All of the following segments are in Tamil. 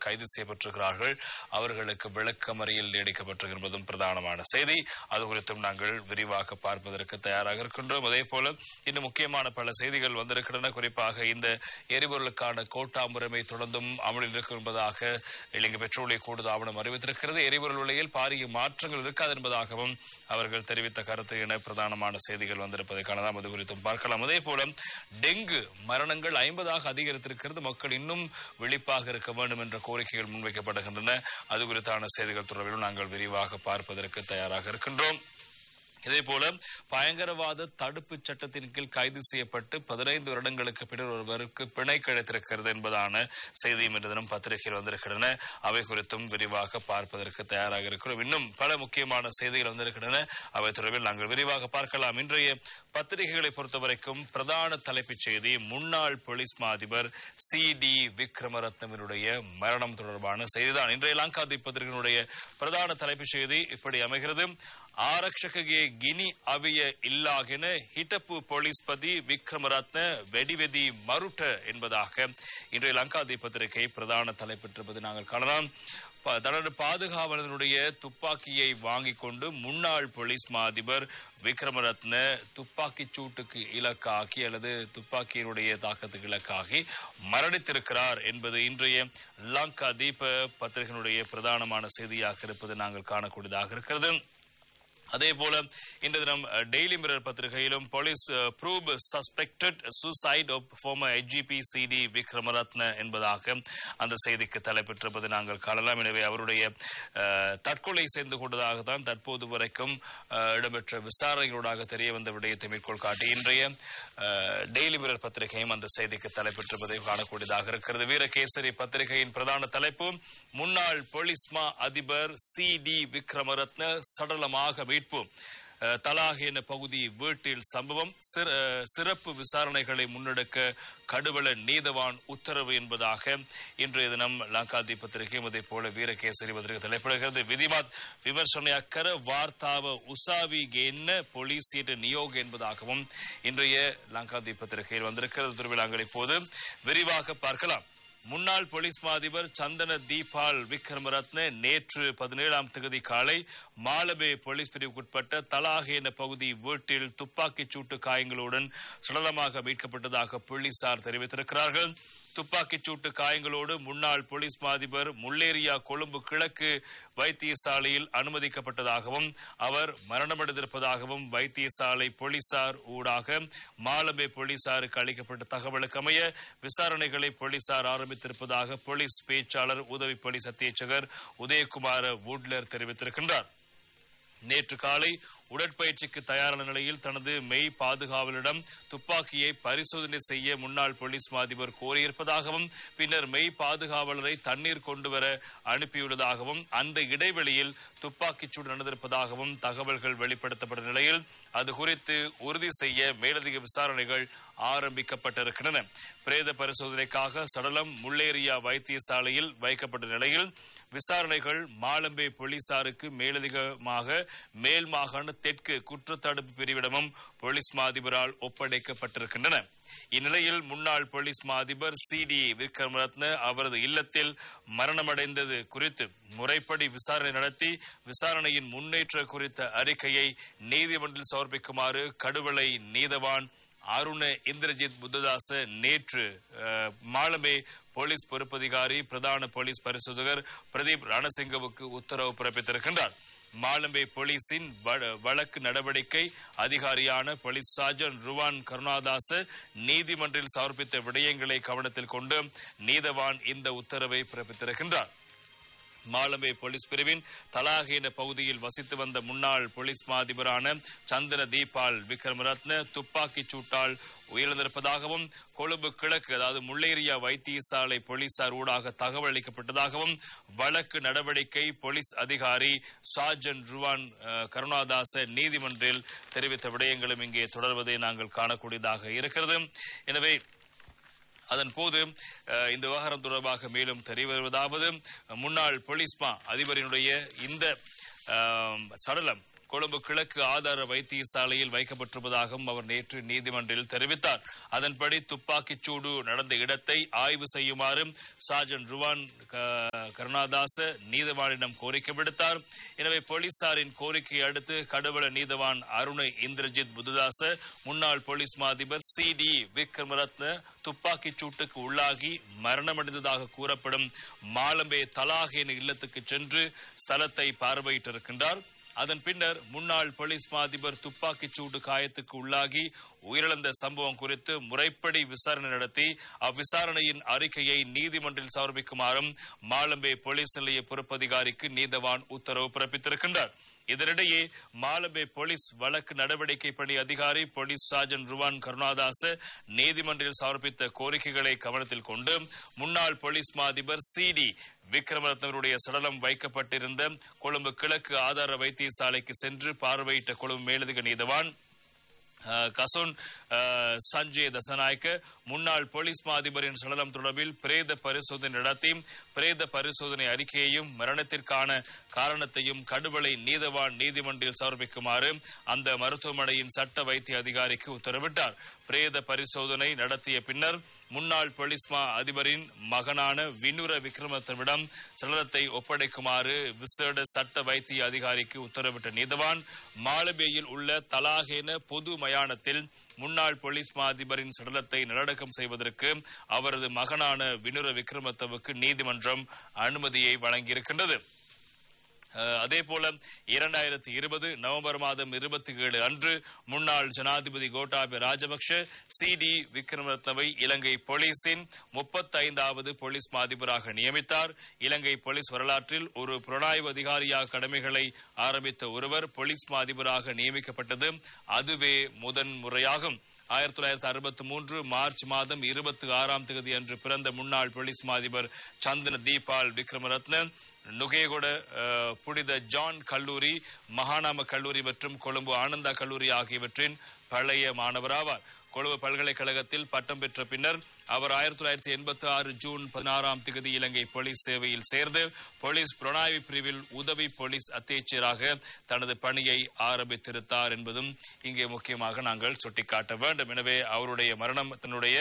கைது செய்யப்பட்டிருக்கிறார்கள் அவர்களுக்கு விளக்கமறியல் நீடிக்கப்பட்டிருக்கிறதும் பிரதானமான செய்தி அது குறித்தும் நாங்கள் விரிவாக பார்ப்பதற்கு தயாராக இருக்கின்றோம் அதே போல இன்னும் முக்கியமான பல செய்திகள் வந்திருக்கின்றன குறிப்பாக இந்த எரிபொருளுக்கான கோட்டா முறைமை தொடர்ந்தும் அமலில் இருக்கும் என்பதாக இலங்கை பெட்ரோலிய கூடுதல் ஆவணம் அறிவித்திருக்கிறது எரிபொருள் விலையில் பாரிய மாற்றங்கள் இருக்காது என்பதாகவும் அவர்கள் தெரிவித்த கருத்து என பிரதானமான செய்திகள் வந்திருப்பதை காணலாம் அது குறித்தும் பார்க்கலாம் அதே போல டெங்கு மரணங்கள் ஐம்பதாக அதிகரித்திருக்கிறது மக்கள் இன்னும் விழிப்பாக இருக்க வேண்டும் என்ற கோரிக்கைகள் முன்வைக்கப்படுகின்றன அது குறித்தான செய்திகள் தொடர்பிலும் நாங்கள் விரிவாக பார்ப்பதற்கு தயாராக இருக்கின்றோம் இதே போல பயங்கரவாத தடுப்பு சட்டத்தின் கீழ் கைது செய்யப்பட்டு பதினைந்து வருடங்களுக்கு பின்னர் ஒருவருக்கு பிணை கிடைத்திருக்கிறது என்பதான செய்தியும் இன்று தினம் பத்திரிகையில் வந்திருக்கின்றன அவை குறித்தும் விரிவாக பார்ப்பதற்கு தயாராக இருக்கிறோம் இன்னும் பல முக்கியமான செய்திகள் வந்திருக்கின்றன அவை தொடர்பில் நாங்கள் விரிவாக பார்க்கலாம் இன்றைய பத்திரிகைகளை பொறுத்தவரைக்கும் பிரதான தலைப்புச் செய்தி முன்னாள் போலீஸ் மா அதிபர் சி டி விக்ரமரத்னவினுடைய மரணம் தொடர்பான செய்திதான் இன்றைய லங்காதீப் பத்திரிகையினுடைய பிரதான தலைப்புச் செய்தி இப்படி அமைகிறது ಆರಕ್ಷಕಗೆ ಗಿನಿ ಅವಿಯ ಇಲ್ಲಾಗಿನ ಹಿಟಪು ಪೊಲೀಸ್ಪதி விக்ரமரத்ன வெடிவெதி மருட்ட என்பதாக இன்றைய லங்காதி பத்திரிகை பிரதான தலைப்பெற்றிருப்பது நாங்கள் காணலாம் ப- தனது பாதுகாவலனுடைய துப்பாக்கியை வாங்கிக் கொண்டு முன்னாள் போலீஸ் மா அதிபர் விக்ரமரத்ன துப்பாக்கி சூட்டுக்கு இலக்காகி அல்லது துப்பாக்கியினுடைய தாக்கத்துக்கு இலக்காகி மரணித்திருக்கிறார் என்பது இன்றைய லங்கா தீப பத்திரிகையினுடைய பிரதானமான செய்தியாக இருப்பது நாங்கள் காணக்கூடியதாக இருக்கிறது அதே போல இந்த தினம் டெய்லி மிரர் பத்திரிகையிலும் police prove suspected suicide of former IGP CD Wickramaratne என்பதாக அந்த செய்திக்கு தலைப்பெற்றிருப்பது நாங்கள் காணலாம் எனவே அவருடைய அஹ், தற்கொலை செய்து கொண்டதாக தான் தற்போது வரைக்கும் அஹ், இடம்பெற்ற விசாரணைகளூடாக தெரிய வந்த விடயத்தை மேற்கோள் காட்டி இன்றைய அஹ், டெய்லி மிரர் பத்திரிகையும் அந்த செய்திக்கு தலைப்பெற்றிருப்பதை காணக்கூடியதாக இருக்கிறது வீரகேசரி பத்திரிகையின் பிரதான தலைப்பு முன்னாள் போலீஸ் மா அதிபர் சி டி விக்ரமரத்ன சடலமாக மீட்பு அஹ், தலாக் என பகுதி வீட்டில் சம்பவம் சிற- அஹ், சிறப்பு விசாரணைகளை முன்னெடுக்க கடுவள நீதவான் உத்தரவு என்பதாக இன்றைய தினம் லங்காதி பத்திரிகையும் அதே போல வீரகேசரி பத்திரிகை தலைப்பிடுகிறது விதிமாத் விமர்சனையக்கர வார்த்தாவ உசாவி என்ன போலீஸ் நியோக் என்பதாகவும் இன்றைய லங்காதி பத்திரிகையில் வந்திருக்கிறது திருவிழாங்கள் இப்போது விரிவாக பார்க்கலாம் முன்னாள் போலீஸ் மா அதிபர் சந்தன தீபால் விக்ரமரத்ன நேற்று பதினேழாம் தேதி காலை மாலபே போலீஸ் பிரிவுக்குட்பட்ட தலாகேன பகுதி வீட்டில் துப்பாக்கிச் சூட்டு காயங்களுடன் சடலமாக மீட்கப்பட்டதாக போலீசார் தெரிவித்திருக்கிறார்கள் துப்பாக்கிச் சூட்டு காயங்களோடு முன்னாள் போலீஸ் மா அதிபர் முல்லேரியா கொழும்பு கிழக்கு வைத்தியசாலையில் அனுமதிக்கப்பட்டதாகவும் அவர் மரணமடைந்திருப்பதாகவும் வைத்தியசாலை போலீசார் ஊடாக மாலபே போலீசாருக்கு அளிக்கப்பட்ட தகவலுக்கு அமைய விசாரணைகளை போலீசார் ஆரம்பித்திருப்பதாக போலீஸ் பேச்சாளர் உதவி போலீஸ் அத்தியட்சகர் உதயகுமார வுட்லர் தெரிவித்திருக்கின்றார் நேற்று காலை உடற்பயிற்சிக்கு தயாரான நிலையில் தனது மெய் பாதுகாவலிடம் துப்பாக்கியை பரிசோதனை செய்ய முன்னாள் போலீஸ் மா அதிபர் கோரியிருப்பதாகவும் பின்னர் மெய் பாதுகாவலரை தண்ணீர் கொண்டு வர அனுப்பியுள்ளதாகவும் அந்த இடைவெளியில் துப்பாக்கிச்சூடு நடந்திருப்பதாகவும் தகவல்கள் வெளிப்படுத்தப்பட்ட நிலையில் அது குறித்து உறுதி செய்ய மேலதிக விசாரணைகள் ஆரம்பிக்கப்பட்டிருக்கின்றன பிரேத பரிசோதனைக்காக சடலம் முள்ளேரியா வைத்தியசாலையில் வைக்கப்பட்ட நிலையில் விசாரணைகள் மாலம்பே போலீசாருக்கு மேலதிகமாக மேல் மாகாண தெற்கு குற்றத்தடுப்பு பிரிவிடமும் போலீஸ் மா அதிபரால் ஒப்படைக்கப்பட்டிருக்கின்றன இந்நிலையில் முன்னாள் போலீஸ் மா அதிபர் சி டி விக்ரமரத்ன அவரது இல்லத்தில் மரணமடைந்தது குறித்து முறைப்படி விசாரணை நடத்தி விசாரணையின் முன்னேற்ற குறித்த அறிக்கையை நீதிமன்றில் சமர்ப்பிக்குமாறு கடுவளை நீதவான் அருண இந்திரஜித் புத்ததாச நேற்று அஹ், மாலமே போலீஸ் பொறுப்பதிகாரி பிரதான போலீஸ் பரிசோதகர் பிரதீப் ரணசிங்கவுக்கு உத்தரவு பிறப்பித்திருக்கின்றார் மாலம்பே போலீசின் வ- வழக்கு நடவடிக்கை அதிகாரியான போலீஸ் சார்ஜன் ருவான் கருணாதாச நீதிமன்றில் சமர்ப்பித்த விடயங்களை கவனத்தில் கொண்டு நீதவான் இந்த உத்தரவை பிறப்பித்திருக்கின்றார் மாலம்பே போலீஸ் பிரிவின் தலாகேன பகுதியில் வசித்து வந்த முன்னாள் போலீஸ் மா அதிபரான சந்திர தீபால் விக்ரமரத்ன துப்பாக்கிச் சூட்டால் உயிரிழந்திருப்பதாகவும் கொழும்பு கிழக்கு அதாவது முள்ளேரியா வைத்தியசாலை போலீசார் ஊடாக தகவல் அளிக்கப்பட்டதாகவும் வழக்கு நடவடிக்கை போலீஸ் அதிகாரி சார்ஜன் ருவான் அஹ், கருணாதாச நீதிமன்றில் தெரிவித்த விடயங்களும் இங்கே தொடர்வதை நாங்கள் காணக்கூடியதாக இருக்கிறது எனவே அதன் போது அஹ், இந்த விவகாரம் தொடர்பாக மேலும் தெரிய வருவதாவது முன்னாள் போலீஸ் மா அதிபரினுடைய இந்த அஹ், சடலம் கொழும்பு கிழக்கு ஆதார வைத்தியசாலையில் வைக்கப்பட்டிருப்பதாகவும் அவர் நேற்று நீதிமன்றில் தெரிவித்தார் அதன்படி துப்பாக்கிச் சூடு நடந்த இடத்தை ஆய்வு செய்யுமாறு சார்ஜன் ருவான் க- கருணாதாச நீதவானிடம் கோரிக்கை விடுத்தார் எனவே போலீசாரின் கோரிக்கையை அடுத்து கடுவள நீதவான் அருண் இந்திரஜித் புதுதாச முன்னாள் போலீஸ் மா அதிபர் சி டி விக்ரமரத்ன துப்பாக்கிச் சூட்டுக்கு உள்ளாகி மரணமடைந்ததாக கூறப்படும் மாலம்பே தலாகேன இல்லத்துக்கு சென்று ஸ்தலத்தை பார்வையிட்டிருக்கின்றார் அதன் பின்னர் முன்னாள் போலீஸ் மா அதிபர் துப்பாக்கிச் சூடு காயத்துக்கு உள்ளாகி உயிரிழந்த சம்பவம் குறித்து முறைப்படி விசாரணை நடத்தி அவ்விசாரணையின் அறிக்கையை நீதிமன்றில் சமர்ப்பிக்குமாறும் மாலம்பே போலீஸ் நிலைய பொறுப்பதிகாரிக்கு நீதவான் உத்தரவு பிறப்பித்திருக்கின்றார் இதனிடையே மாலம்பே போலீஸ் வழக்கு நடவடிக்கை பணி அதிகாரி போலீஸ் சார்ஜன் ருவான் கருணாதாச நீதிமன்றில் சமர்ப்பித்த கோரிக்கைகளை கவனத்தில் கொண்டு முன்னாள் போலீஸ் மா அதிபர் சி டி விக்ரமரத்னருடைய சடலம் வைக்கப்பட்டிருந்த கொழும்பு கிழக்கு ஆதார வைத்தியசாலைக்கு சென்று பார்வையிட்ட கொழும்பு மேலதிக நீதவான் அஹ், கசோன் அஹ், சஞ்சய் தசநாயக்க முன்னாள் போலீஸ் மா அதிபரின் சடலம் தொடர்பில் பிரேத பரிசோதனை நடத்தி பிரேத பரிசோதனை அறிக்கையையும் மரணத்திற்கான காரணத்தையும் கடுவளை நீதவான் நீதிமன்றில் சமர்ப்பிக்குமாறு அந்த மருத்துவமனையின் சட்ட வைத்திய அதிகாரிக்கு உத்தரவிட்டார் பிரேத பரிசோதனை நடத்திய பின்னர் முன்னாள் போலீஸ் மா அதிபரின் மகனான வினுர விக்ரமத்திடம் சடலத்தை ஒப்படைக்குமாறு விசேட சட்ட வைத்திய அதிகாரிக்கு உத்தரவிட்ட நீதவான் மாலபேயில் உள்ள தலாகேன பொது மயானத்தில் முன்னாள் போலீஸ் மா அதிபரின் சடலத்தை நல்லடக்கம் செய்வதற்கு அவரது மகனான வினுர விக்ரமத்தவுக்கு நீதிமன்றம் அனுமதியை வழங்கியிருக்கின்றது அஹ், அதே போல இரண்டாயிரத்தி இருபது நவம்பர் மாதம் இருபத்தி ஏழு அன்று முன்னாள் ஜனாதிபதி கோட்டாபய ராஜபக்ஷ சி டி விக்ரமரத்னவை இலங்கை போலீசின் முப்பத்தைந்தாவது போலீஸ் மாதிபராக நியமித்தார் இலங்கை போலீஸ் வரலாற்றில் ஒரு புலனாய்வு அதிகாரியாக கடமைகளை ஆரம்பித்த ஒருவர் போலீஸ் மாதிபராக நியமிக்கப்பட்டது அதுவே முதன் முறையாகும் ஆயிரத்தி தொள்ளாயிரத்தி அறுபத்தி மூன்று மார்ச் மாதம் இருபத்தி ஆறாம் தேதி அன்று பிறந்த முன்னாள் போலீஸ் மாதிபர் சந்தன தீபால் விக்ரமரத்ன நுகேகொட அஹ், புனித ஜான் கல்லூரி மகாநாம கல்லூரி மற்றும் கொழும்பு ஆனந்தா கல்லூரி ஆகியவற்றின் பழைய மாணவராவார் கொழும்பு பல்கலைக்கழகத்தில் பட்டம் பெற்ற பின்னர் அவர் ஆயிரத்தி தொள்ளாயிரத்தி எண்பத்தி ஆறு ஜூன் பதினாறாம் தேதி இலங்கை போலீஸ் சேவையில் சேர்ந்து போலீஸ் புலனாய்வு பிரிவில் உதவி போலீஸ் அத்தியட்சராக தனது பணியை ஆரம்பித்திருத்தார் என்பதும் இங்கே முக்கியமாக நாங்கள் சுட்டிக்காட்ட வேண்டும் எனவே அவருடைய மரணம் தன்னுடைய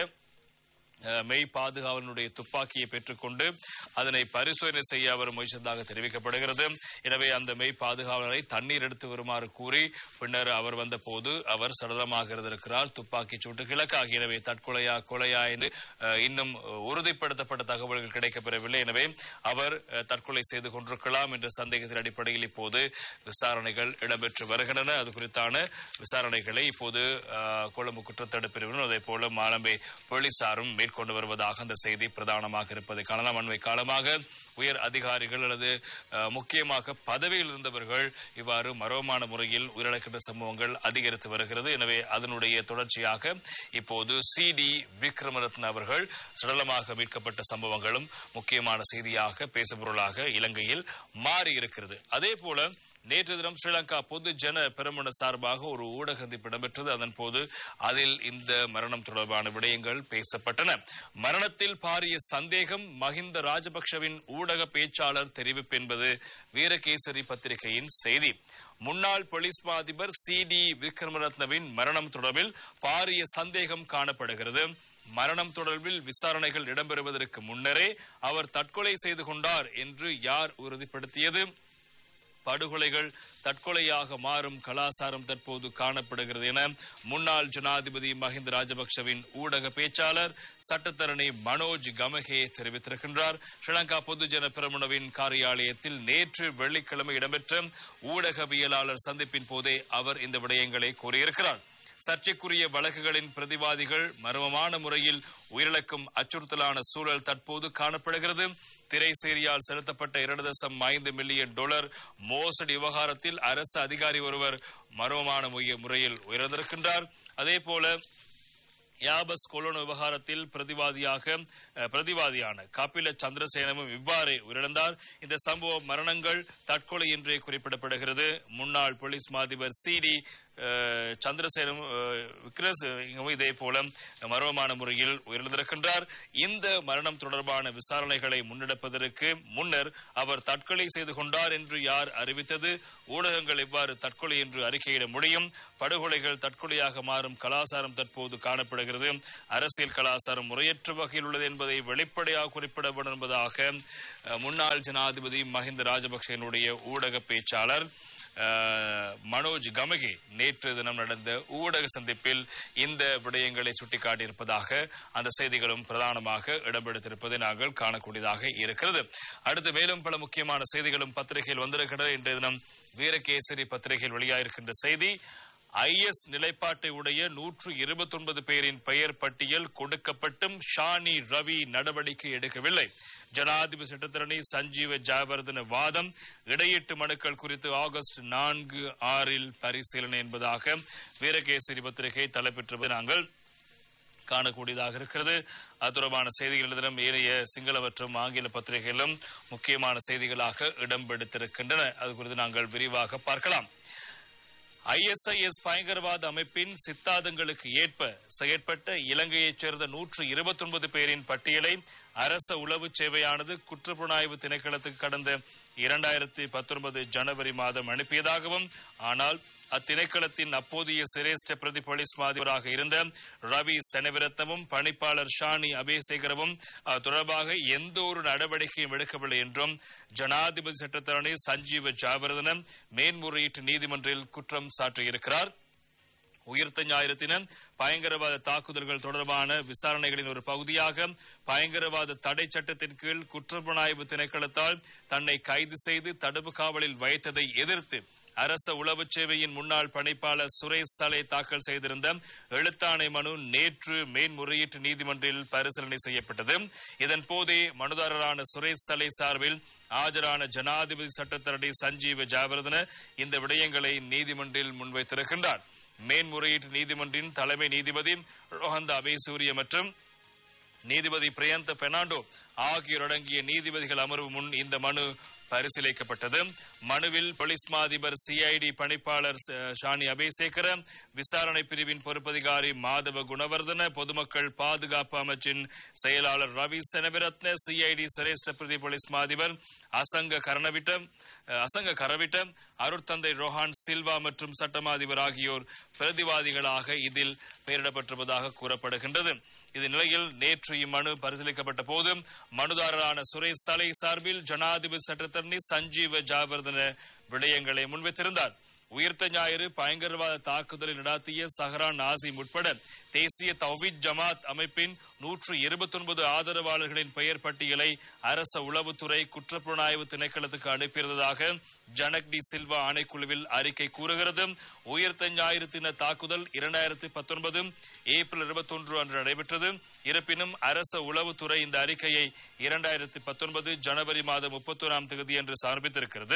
அஹ், மெய் பாதுகாவலனுடைய துப்பாக்கியை பெற்றுக்கொண்டு அதனை பரிசோதனை செய்ய அவர் முயற்சித்ததாக தெரிவிக்கப்படுகிறது எனவே அந்த மெய் பாதுகாவலரை தண்ணீர் எடுத்து வருமாறு கூறி பின்னர் அவர் வந்த போது அவர் சடலமாக இருந்திருக்கிறார் துப்பாக்கி சூட்டு கிழக்காகி எனவே தற்கொலையா கொலையா என்று அஹ், இன்னும் உறுதிப்படுத்தப்பட்ட தகவல்கள் கிடைக்கப்பெறவில்லை எனவே அவர் அஹ், தற்கொலை செய்து கொண்டிருக்கலாம் என்ற சந்தேகத்தின் அடிப்படையில் இப்போது விசாரணைகள் இடம்பெற்று வருகின்றன அது குறித்தான விசாரணைகளை இப்போது அஹ், கொழும்பு குற்றத்தடுப்பு பிரிவினர் அதே போல மாலம்பே போலீசாரும் மேற்கொண்டு வருவதாக அந்த செய்தி பிரதானமாக இருப்பதை காணலாம் அண்மை காலமாக உயர் அதிகாரிகள் அல்லது அஹ், முக்கியமாக பதவியில் இருந்தவர்கள் இவ்வாறு மர்மமான முறையில் உயிரிழக்கின்ற சம்பவங்கள் அதிகரித்து வருகிறது எனவே அதனுடைய தொடர்ச்சியாக இப்போது சி டி விக்ரமரத்ன அவர்கள் சடலமாக மீட்கப்பட்ட சம்பவங்களும் முக்கியமான செய்தியாக பேசுபொருளாக இலங்கையில் மாறி இருக்கிறது அதே போல நேற்று தினம் ஸ்ரீலங்கா பொது ஜன பெருமன சார்பாக ஒரு ஊடக சந்திப்பு இடம்பெற்றது அதன் போது அதில் இந்த மரணம் தொடர்பான விடயங்கள் பேசப்பட்டன மரணத்தில் பாரிய சந்தேகம் மஹிந்த ராஜபக்ஷவின் ஊடக பேச்சாளர் தெரிவிப்பு என்பது வீரகேசரி பத்திரிகையின் செய்தி முன்னாள் போலீஸ் மா அதிபர் சி டி விக்ரமரத்னவின் மரணம் தொடர்பில் பாரிய சந்தேகம் காணப்படுகிறது மரணம் தொடர்பில் விசாரணைகள் இடம்பெறுவதற்கு முன்னரே அவர் தற்கொலை செய்து கொண்டார் என்று யார் உறுதிப்படுத்தியது படுகொலைகள் தற்கொலையாக மாறும் கலாசாரம் தற்போது காணப்படுகிறது என முன்னாள் ஜனாதிபதி மஹிந்த ராஜபக்சவின் ஊடக பேச்சாளர் சட்டத்தரணி மனோஜ் கமகே தெரிவித்திருக்கின்றார் ஸ்ரீலங்கா பொதுஜன பெரமுனவின் காரியாலயத்தில் நேற்று வெள்ளிக்கிழமை இடம்பெற்ற ஊடகவியலாளர் சந்திப்பின் போதே அவர் இந்த விடயங்களை கூறியிருக்கிறார் சர்ச்சைக்குரிய வழக்குகளின் பிரதிவாதிகள் மர்மமான முறையில் உயிரிழக்கும் அச்சுறுத்தலான சூழல் தற்போது காணப்படுகிறது திரைசேரியால் செலுத்தப்பட்ட இரண்டு தசம் ஐந்து மில்லியன் டாலர் மோசடி விவகாரத்தில் அரசு அதிகாரி ஒருவர் மர்மமான முய- முறையில் உயர்ந்திருக்கின்றார் அதே போல யாபஸ் கொலோன் விவகாரத்தில் பிரதிவாதியாக அஹ், பிரதிவாதியான கபில சந்திரசேனமும் இவ்வாறே உயிரிழந்தார் இந்த சம்பவம் மரணங்கள் தற்கொலை என்றே குறிப்பிடப்படுகிறது முன்னாள் போலீஸ் மாதிபர் சி டி அஹ், சந்திரசேனம் அஹ், விக்ரமசிங்கவும் இதே போல மர்மமான முறையில் உயிரிழந்திருக்கின்றார் இந்த மரணம் தொடர்பான விசாரணைகளை முன்னெடுப்பதற்கு முன்னர் அவர் தற்கொலை செய்து கொண்டார் என்று யார் அறிவித்தது ஊடகங்கள் எவ்வாறு தற்கொலை என்று அறிக்கையிட முடியும் படுகொலைகள் தற்கொலையாக மாறும் கலாச்சாரம் தற்போது காணப்படுகிறது அரசியல் கலாச்சாரம் முறையற்ற வகையில் உள்ளது என்பதை வெளிப்படையாக குறிப்பிட வேண்டும் என்பதாக அஹ், முன்னாள் ஜனாதிபதி மஹிந்த ராஜபக்சேனுடைய ஊடக பேச்சாளர் அஹ், மனோஜ் கமகே நேற்று தினம் நடந்த ஊடக சந்திப்பில் இந்த விடயங்களை சுட்டிக்காட்டியிருப்பதாக அந்த செய்திகளும் பிரதானமாக இடம்பெடுத்திருப்பதை நாங்கள் காணக்கூடியதாக இருக்கிறது அடுத்து மேலும் பல முக்கியமான செய்திகளும் பத்திரிகையில் வந்திருக்கிறது இன்றைய தினம் வீரகேசரி பத்திரிகையில் வெளியாயிருக்கின்ற செய்தி ஐஎஸ் நிலைப்பாட்டை உடைய நூற்று இருபத்தி ஒன்பது பேரின் பெயர் பட்டியல் கொடுக்கப்பட்டும் ஷானி ரவி நடவடிக்கை எடுக்கவில்லை ஜனாதிபதி சட்டத்தரணி சஞ்சீவ ஜாவர்தன வாதம் இடையீட்டு மனுக்கள் குறித்து ஆகஸ்ட் நான்கு ஆறில் பரிசீலனை என்பதாக வீரகேசரி பத்திரிகை தலைப்பெற்றிருப்பதை நாங்கள் காணக்கூடியதாக இருக்கிறது அது தொடர்பான செய்திகள் தினம் ஏனைய சிங்கள மற்றும் ஆங்கில பத்திரிகைகளிலும் முக்கியமான செய்திகளாக இடம்பெடுத்திருக்கின்றன அது குறித்து நாங்கள் விரிவாக பார்க்கலாம் ஐஎஸ்ஐஎஸ் பயங்கரவாத அமைப்பின் சித்தாந்தங்களுக்கு ஏற்ப செயற்பட்ட இலங்கையைச் சேர்ந்த நூற்று இருபத்தி ஒன்பது பேரின் பட்டியலை அரச உளவு சேவையானது குற்றப்புலனாய்வு திணைக்களத்துக்கு கடந்த இரண்டாயிரத்தி பத்தொன்பது ஜனவரி மாதம் அனுப்பியதாகவும் ஆனால் அத்திணைக்களத்தின் அப்போதைய சிரேஷ்ட பிரதி போலீஸ் மாதிபராக இருந்த ரவி செனவிரத்தமும் பணிப்பாளர் ஷானி அபேசேகரவும் அது தொடர்பாக எந்த ஒரு நடவடிக்கையும் எடுக்கவில்லை என்றும் ஜனாதிபதி சட்டத்தரணி சஞ்சீவ ஜாவர்தனம் மேன்முறையீட்டு நீதிமன்றில் குற்றம் சாட்டியிருக்கிறார் உயிர்த்த ஞாயிறு பயங்கரவாத தாக்குதல்கள் தொடர்பான விசாரணைகளின் ஒரு பகுதியாக பயங்கரவாத தடை சட்டத்தின் கீழ் குற்றப்புலனாய்வு திணைக்களத்தால் தன்னை கைது செய்து தடுப்பு காவலில் வைத்ததை எதிர்த்து அரச உளவு சேவையின் முன்னாள் பணிப்பாளர் சுரேஷ் சலை தாக்கல் செய்திருந்த எழுத்தாணை மனு நேற்று மேன்முறையீட்டு நீதிமன்றில் பரிசீலனை செய்யப்பட்டது இதன் போதே மனுதாரரான சுரேஷ் சலை சார்பில் ஆஜரான ஜனாதிபதி சட்டத்தரணி சஞ்சீவ ஜாவர்தன இந்த விடயங்களை நீதிமன்றில் முன்வைத்திருக்கின்றார் மேன்முறையீட்டு நீதிமன்றின் தலைமை நீதிபதி ரோஹந்த அபேசூரிய மற்றும் நீதிபதி பிரியந்த பெர்னாண்டோ ஆகியோர் அடங்கிய நீதிபதிகள் அமர்வு முன் இந்த மனு பரிசீலிக்கப்பட்டது மனுவில் போலீஸ் மா அதிபர் சிஐடி பணிப்பாளர் ச- ஷானி அபேசேகர விசாரணை பிரிவின் பொறுப்பதிகாரி மாதவ குணவர்தன பொதுமக்கள் பாதுகாப்பு அமைச்சின் செயலாளர் ரவி செனவிரத்ன சிஐடி சிரேஷ்ட பிரதி போலீஸ் மா அதிபர் அசங்க கரணவிட்ட அசங்க கரவிட்ட அருட்தந்தை ரோஹான் சில்வா மற்றும் சட்டமா அதிபர் ஆகியோர் பிரதிவாதிகளாக இதில் பெயரிடப்பட்டிருப்பதாக கூறப்படுகின்றது இது நிலையில் நேற்று இம்மனு பரிசீலிக்கப்பட்ட போது மனுதாரரான சுரேஷ் சலை சார்பில் ஜனாதிபதி சட்டத்தரணி சஞ்சீவ ஜாவர்தன விடயங்களை முன்வைத்திருந்தார் உயிர்த்த ஞாயிறு பயங்கரவாத தாக்குதலை நடாத்திய சஹரான் நாசிம் உட்பட தேசிய தௌஹீத் ஜமாத் அமைப்பின் நூற்று இருபத்தி ஒன்பது ஆதரவாளர்களின் பெயர் பட்டியலை அரச உளவுத்துறை குற்றப்புலனாய்வு திணைக்களத்துக்கு அனுப்பியிருந்ததாக ஜனக் டி சில்வா ஆணைக்குழுவில் அறிக்கை கூறுகிறது உயிர்த்த ஞாயிறு தின தாக்குதல் இரண்டாயிரத்தி பத்தொன்பது ஏப்ரல் இருபத்தொன்று அன்று நடைபெற்றது இருப்பினும் அரச உளவுத்துறை இந்த அறிக்கையை இரண்டாயிரத்தி பத்தொன்பது ஜனவரி மாதம் முப்பத்தோராம் தேதி என்று சமர்ப்பித்திருக்கிறது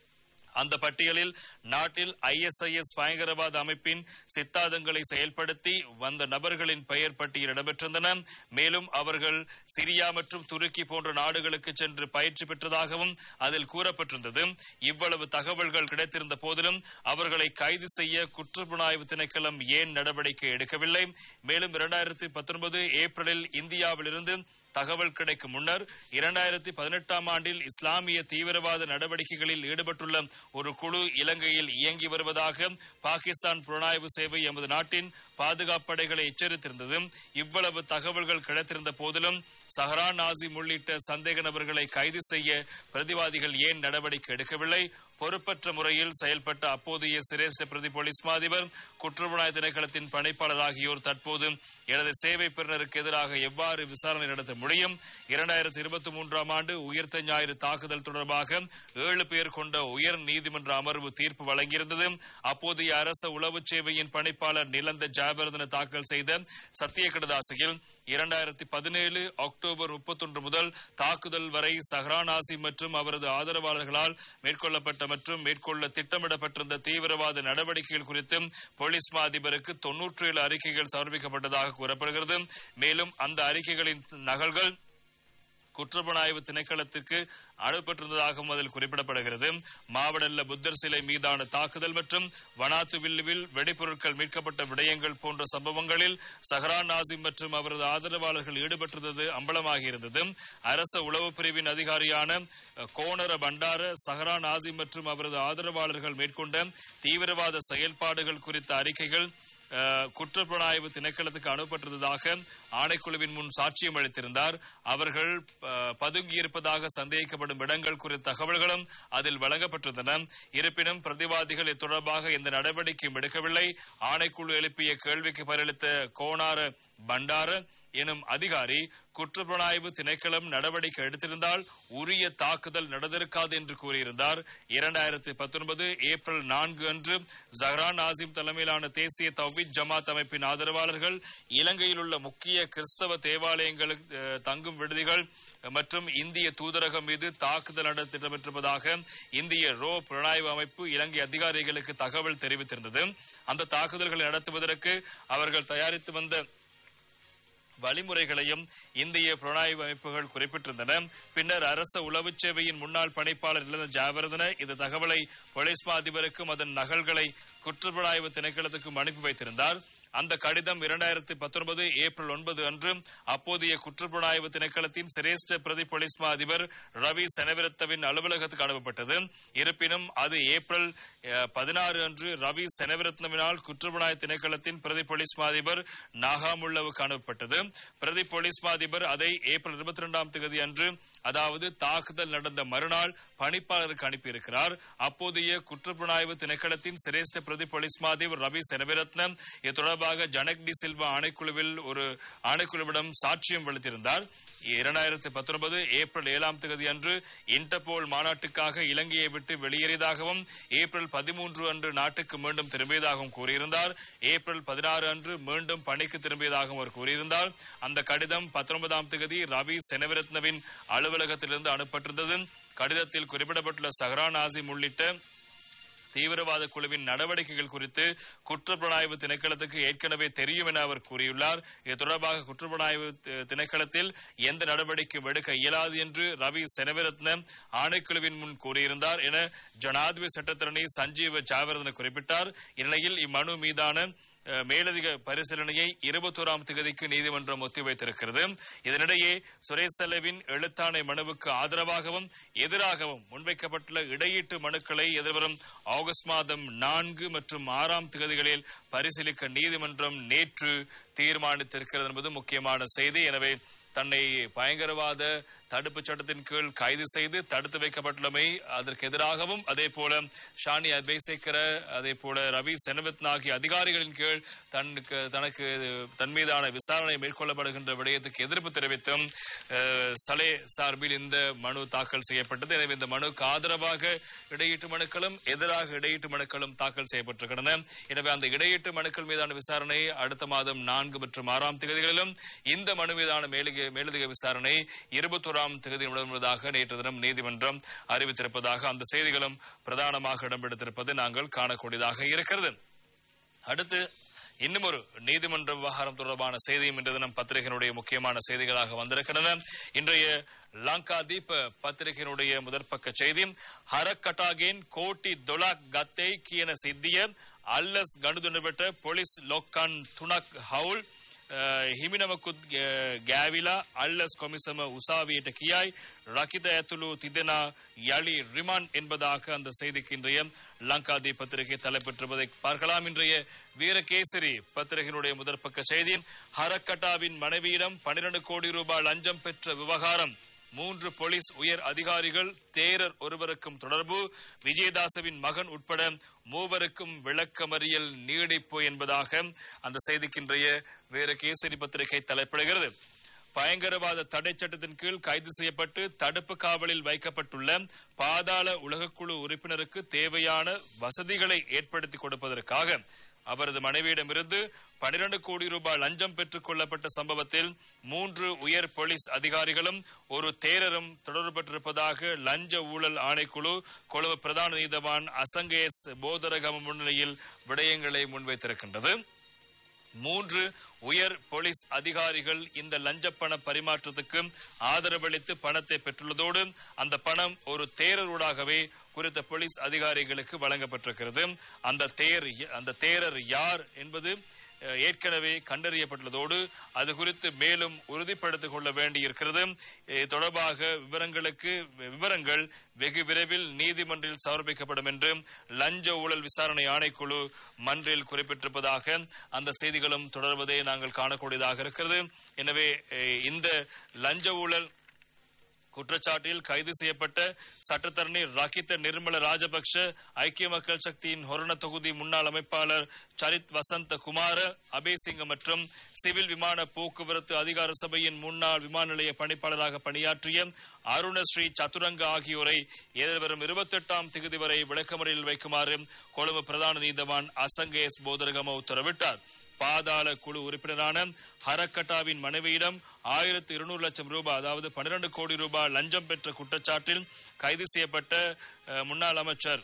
அந்த பட்டியலில் நாட்டில் ஐஎஸ்ஐஎஸ் பயங்கரவாத அமைப்பின் சித்தாந்தங்களை செயல்படுத்தி வந்த நபர்களின் பெயர் பட்டியல் இடம்பெற்றிருந்தன மேலும் அவர்கள் சிரியா மற்றும் துருக்கி போன்ற நாடுகளுக்கு சென்று பயிற்சி பெற்றதாகவும் அதில் கூறப்பட்டிருந்தது இவ்வளவு தகவல்கள் கிடைத்திருந்த போதிலும் அவர்களை கைது செய்ய குற்றப்புலனாய்வு திணைக்களம் ஏன் நடவடிக்கை எடுக்கவில்லை மேலும் இரண்டாயிரத்தி பத்தொன்பது ஏப்ரலில் இந்தியாவிலிருந்து தகவல் கிடைக்கும் முன்னர் இரண்டாயிரத்தி பதினெட்டாம் ஆண்டில் இஸ்லாமிய தீவிரவாத நடவடிக்கைகளில் ஈடுபட்டுள்ள ஒரு குழு இலங்கையில் இயங்கி வருவதாக பாகிஸ்தான் புலனாய்வு சேவை எமது நாட்டின் பாதுகாப்பு படைகளை எச்சரித்திருந்தது இவ்வளவு தகவல்கள் கிடைத்திருந்த போதிலும் சஹரா நாசிம் உள்ளிட்ட சந்தேக நபர்களை கைது செய்ய பிரதிவாதிகள் ஏன் நடவடிக்கை எடுக்கவில்லை பொறுப்பற்ற முறையில் செயல்பட்ட அப்போதைய சிரேஷ்ட பிரதி போலீஸ் மாதிபர் குற்றப்புலனாய்வு திணைக்களத்தின் பணிப்பாளர் ஆகியோர் தற்போது எனது சேவை பெறுநருக்கு எதிராக எவ்வாறு விசாரணை நடத்த முடியும் இரண்டாயிரத்தி இருபத்தி மூன்றாம் ஆண்டு உயிர்த்த ஞாயிறு தாக்குதல் தொடர்பாக ஏழு பேர் கொண்ட உயர் நீதிமன்ற அமர்வு தீர்ப்பு வழங்கியிருந்தது அப்போதைய அரச உளவு சேவையின் பணிப்பாளர் நிலந்த ஜாபர்தன தாக்கல் செய்த சத்திய கடதாசியில் இரண்டாயிரத்தி பதினேழு அக்டோபர் முப்பத்தொன்று முதல் தாக்குதல் வரை சஹ்ரானாசி மற்றும் அவரது ஆதரவாளர்களால் மேற்கொள்ளப்பட்ட மற்றும் மேற்கொள்ள திட்டமிடப்பட்டிருந்த தீவிரவாத நடவடிக்கைகள் குறித்து போலீஸ் மா அதிபருக்கு தொன்னூற்றி ஏழு அறிக்கைகள் சமர்ப்பிக்கப்பட்டதாக கூறப்படுகிறது மேலும் அந்த அறிக்கைகளின் நகல்கள் குற்றப்புலனாய்வு திணைக்களத்துக்கு அனுப்பப்பட்டிருந்ததாகவும் அதில் குறிப்பிடப்படுகிறது மாவடல்ல புத்தர் சிலை மீதான தாக்குதல் மற்றும் வனாத்து வில்லுவில் வெடிபொருட்கள் மீட்கப்பட்ட விடயங்கள் போன்ற சம்பவங்களில் சஹரான் நாசிம் மற்றும் அவரது ஆதரவாளர்கள் ஈடுபட்டிருந்தது அம்பலமாகியிருந்தது அரச உளவு பிரிவின் அதிகாரியான அஹ், கோணர பண்டார சஹரான் நாசிம் மற்றும் அவரது ஆதரவாளர்கள் மேற்கொண்ட தீவிரவாத செயல்பாடுகள் குறித்த அறிக்கைகள் அஹ், குற்றப்புலனாய்வு திணைக்களத்துக்கு அனுப்பப்பட்டிருந்ததாக ஆணைக்குழுவின் முன் சாட்சியம் அளித்திருந்தார் அவர்கள் அஹ், பதுங்கியிருப்பதாக சந்தேகிக்கப்படும் இடங்கள் குறித்த தகவல்களும் அதில் வழங்கப்பட்டிருந்தன இருப்பினும் பிரதிவாதிகள் இது தொடர்பாக எந்த நடவடிக்கையும் எடுக்கவில்லை ஆணைக்குழு எழுப்பிய கேள்விக்கு பதிலளித்த கோணார பண்டார எனும் அதிகாரி குற்றப்புலனாய்வு திணைக்களம் நடவடிக்கை எடுத்திருந்தால் உரிய தாக்குதல் நடந்திருக்காது என்று கூறியிருந்தார் இரண்டாயிரத்தி பத்தொன்பது ஏப்ரல் நான்கு அன்று ஜஹ்ரான் ஆசிம் தலைமையிலான தேசிய தௌவித் ஜமாத் அமைப்பின் ஆதரவாளர்கள் இலங்கையில் உள்ள முக்கிய கிறிஸ்தவ தேவாலயங்களுக்கு அஹ், தங்கும் விடுதிகள் மற்றும் இந்திய தூதரகம் மீது தாக்குதல் நடத்த திட்டமிட்டிருப்பதாக இந்திய ரோ புலனாய்வு அமைப்பு இலங்கை அதிகாரிகளுக்கு தகவல் தெரிவித்திருந்தது அந்த தாக்குதல்களை நடத்துவதற்கு அவர்கள் தயாரித்து வந்த வழிமுறைகளையும் இந்திய புலனாய்வு அமைப்புகள் குறிப்பிட்டிருந்தன பின்னர் அரச உளவுச் சேவையின் முன்னாள் பணிப்பாளர் இழந்த ஜாவர்தன இந்த தகவலை போலீஸ் மா அதிபருக்கும் அதன் நகல்களை குற்றப்புலனாய்வு திணைக்களத்துக்கும் அனுப்பி வைத்திருந்தார் அந்த கடிதம் இரண்டாயிரத்தி பத்தொன்பது ஏப்ரல் ஒன்பது அன்று அப்போதைய குற்றப்புலனாய்வு திணைக்களத்தின் சிரேஷ்ட பிரதி போலீஸ் மா அதிபர் ரவி செனவிரத்தவின் அலுவலகத்துக்கு அனுப்பப்பட்டது இருப்பினும் அது ஏப்ரல் அஹ், பதினாறு அன்று ரவி செனவிரத்னவினால் குற்றப்புலனாய்வு திணைக்களத்தின் பிரதி போலீஸ் மா அதிபர் நாகாமுள்ளவுக்கு அனுப்பப்பட்டது பிரதி போலீஸ் மா அதிபர் அதை ஏப்ரல் இருபத்தி இரண்டாம் தேதி அன்று அதாவது தாக்குதல் நடந்த மறுநாள் பணிப்பாளருக்கு அனுப்பியிருக்கிறார் அப்போதைய குற்றப்புலனாய்வு திணைக்களத்தின் சிரேஷ்ட பிரதி போலீஸ் மா அதிபர் ரவி செனவிரத்னம் இது தொடர்பாக ஜனக் டி சில்வா ஆணைக்குழுவில் ஒரு ஆணைக்குழுவிடம் சாட்சியம் அளித்திருந்தார் இரண்டாயிரத்தி பத்தொன்பது ஏப்ரல் ஏழாம் தேதி அன்று இன்டர்போல் மாநாட்டுக்காக இலங்கையை விட்டு வெளியேறியதாகவும் ஏப்ரல் பதிமூன்று அன்று நாட்டுக்கு மீண்டும் திரும்பியதாகவும் கூறியிருந்தார் ஏப்ரல் பதினாறு அன்று மீண்டும் பணிக்கு திரும்பியதாகவும் அவர் கூறியிருந்தார் அந்த கடிதம் பத்தொன்பதாம் தேதி ரவி செனவிரத்னவின் அலுவலகத்திலிருந்து அனுப்பப்பட்டிருந்தது கடிதத்தில் குறிப்பிடப்பட்டுள்ள சஹரான் ஆசிம் உள்ளிட்ட தீவிரவாத குழுவின் நடவடிக்கைகள் குறித்து குற்றப்புலனாய்வு திணைக்களத்துக்கு ஏற்கனவே தெரியும் என அவர் கூறியுள்ளார் இது தொடர்பாக குற்றப்புலனாய்வு தி- திணைக்களத்தில் எந்த நடவடிக்கையும் எடுக்க இயலாது என்று ரவி செனவிரத்ன ஆணைக்குழுவின் முன் கூறியிருந்தார் என ஜனாதிபதி சட்டத்தரணி சஞ்சீவ ஜாவர்தன குறிப்பிட்டார் இந்நிலையில் இம்மனு மீதான அஹ், மேலதிக பரிசீலனையை இருபத்தோராம் தேதிக்கு நீதிமன்றம் ஒத்திவைத்திருக்கிறது இதனிடையே சுரேஷ் செலவின் எழுத்தாணை மனுவுக்கு ஆதரவாகவும் எதிராகவும் முன்வைக்கப்பட்டுள்ள இடையீட்டு மனுக்களை எதிர்வரும் ஆகஸ்ட் மாதம் நான்கு மற்றும் ஆறாம் தேதிகளில் பரிசீலிக்க நீதிமன்றம் நேற்று தீர்மானித்திருக்கிறது என்பது முக்கியமான செய்தி எனவே தன்னை பயங்கரவாத தடுப்பு சட்டத்தின் கீழ் கைது செய்து தடுத்து வைக்கப்பட்டுள்ளமை அதற்கு எதிராகவும் அதே போல ஷானி அபேசேக்கர அதே போல ரவி செனவித்ன ஆகிய அதிகாரிகளின் கீழ் தனக்கு தனக்கு தன் மீதான விசாரணை மேற்கொள்ளப்படுகின்ற விடயத்துக்கு எதிர்ப்பு தெரிவித்தும் அஹ், சலே சார்பில் இந்த மனு தாக்கல் செய்யப்பட்டது எனவே இந்த மனுக்கு ஆதரவாக இடையீட்டு மனுக்களும் எதிராக இடையீட்டு மனுக்களும் தாக்கல் செய்யப்பட்டிருக்கின்றன எனவே அந்த இடையீட்டு மனுக்கள் மீதான விசாரணை அடுத்த மாதம் நான்கு மற்றும் ஆறாம் தேதிகளிலும் இந்த மனு மீதான மேலதிக மேலதிக விசாரணை இருபத்தோராம் தேதி நடைபெறுவதாக நேற்று தினம் நீதிமன்றம் அறிவித்திருப்பதாக அந்த செய்திகளும் பிரதானமாக இடம்பெடுத்திருப்பது நாங்கள் காணக்கூடியதாக இருக்கிறது அடுத்து இன்னும் ஒரு நீதிமன்ற விவகாரம் தொடர்பான செய்தியும் இன்று தினம் பத்திரிகையினுடைய முக்கியமான செய்திகளாக வந்திருக்கின்றன இன்றைய லங்கா தீப் பத்திரிகையினுடைய முதற்பக்க செய்தி ஹரக்கட்டாகேன் கோட்டி தொலாக் கத்தை கியன சித்திய அல்லஸ் கண்டுதுண்டப்பட்ட போலீஸ் லோக்கான் துணக் ஹவுல் හිමිනමකුත් ගෑවිලා අල්ලස් කොමිසම උසාවියට කියයි රකිත ඇතුළු තිදෙනා යළி ரிமான் என்பதாக அந்த செய்திக்கு இன்றைய லங்காதி பத்திரிகை தலைப்பெற்றுவதை பார்க்கலாம் இன்றைய வீரகேசரி பத்திரிகையினுடைய முதற்பக்க செய்தி ஹரக்கட்டாவின் மனைவியிடம் பனிரெண்டு கோடி ரூபாய் லஞ்சம் பெற்ற விவகாரம் மூன்று போலீஸ் உயர் அதிகாரிகள் தேரர் ஒருவருக்கும் தொடர்பு விஜயதாசவின் மகன் உட்பட மூவருக்கும் விளக்கமறியல் நீடிப்பு என்பதாக அந்த செய்திக்கின்றைய வேறு கேசரி பத்திரிகை தலைப்பிடுகிறது பயங்கரவாத தடை சட்டத்தின் கீழ் கைது செய்யப்பட்டு தடுப்பு காவலில் வைக்கப்பட்டுள்ள பாதாள உலகக்குழு உறுப்பினருக்கு தேவையான வசதிகளை ஏற்படுத்தி கொடுப்பதற்காக அவரது மனைவியிடமிருந்து பனிரெண்டு கோடி ரூபாய் லஞ்சம் பெற்றுக் கொள்ளப்பட்ட சம்பவத்தில் மூன்று உயர் போலீஸ் அதிகாரிகளும் ஒரு தேரரும் தொடர்பட்டிருப்பதாக லஞ்ச ஊழல் ஆணைக்குழு கொழும்பு பிரதான நீதவான் அசங்கேஸ் போதரகம முன்னிலையில் விடயங்களை முன்வைத்திருக்கின்றது மூன்று உயர் போலீஸ் அதிகாரிகள் இந்த லஞ்சப்பண பரிமாற்றத்துக்கு ஆதரவளித்து பணத்தை பெற்றுள்ளதோடு அந்த பணம் ஒரு தேரரூடாகவே குறித்த போலீஸ் அதிகாரிகளுக்கு வழங்கப்பட்டிருக்கிறது அந்த தேர் அந்த தேரர் யார் என்பது அஹ், ஏற்கனவே கண்டறியப்பட்டுள்ளதோடு அது குறித்து மேலும் உறுதிப்படுத்திக் கொள்ள வேண்டியிருக்கிறது இது தொடர்பாக விவரங்களுக்கு விவரங்கள் வெகு விரைவில் நீதிமன்றில் சமர்ப்பிக்கப்படும் என்று லஞ்ச ஊழல் விசாரணை ஆணைக்குழு மன்றில் குறிப்பிட்டிருப்பதாக அந்த செய்திகளும் தொடர்வதை நாங்கள் காணக்கூடியதாக இருக்கிறது எனவே அஹ், இந்த லஞ்ச ஊழல் குற்றச்சாட்டில் கைது செய்யப்பட்ட சட்டத்தரணி ரகித நிர்மல ராஜபக்ஷ ஐக்கிய மக்கள் சக்தியின் ஹொரண தொகுதி முன்னாள் அமைப்பாளர் சரித் வசந்த குமார அபேசிங்க மற்றும் சிவில் விமான போக்குவரத்து அதிகார சபையின் முன்னாள் விமான நிலைய பணிப்பாளராக பணியாற்றிய அருணஸ்ரீ சதுரங்க ஆகியோரை எதிர்வரும் இருபத்தி எட்டாம் திகதி வரை விளக்கமறையில் வைக்குமாறு கொழும்பு பிரதான நீதவான் அசங்கேஸ் போதரகம உத்தரவிட்டார் பாதாள குழு உறுப்பினரான ஹரக்கட்டாவின் மனைவியிடம் ஆயிரத்து இருநூறு லட்சம் ரூபாய் அதாவது பன்னிரண்டு கோடி ரூபாய் லஞ்சம் பெற்ற குற்றச்சாட்டில் கைது செய்யப்பட்ட அஹ், முன்னாள் அமைச்சர்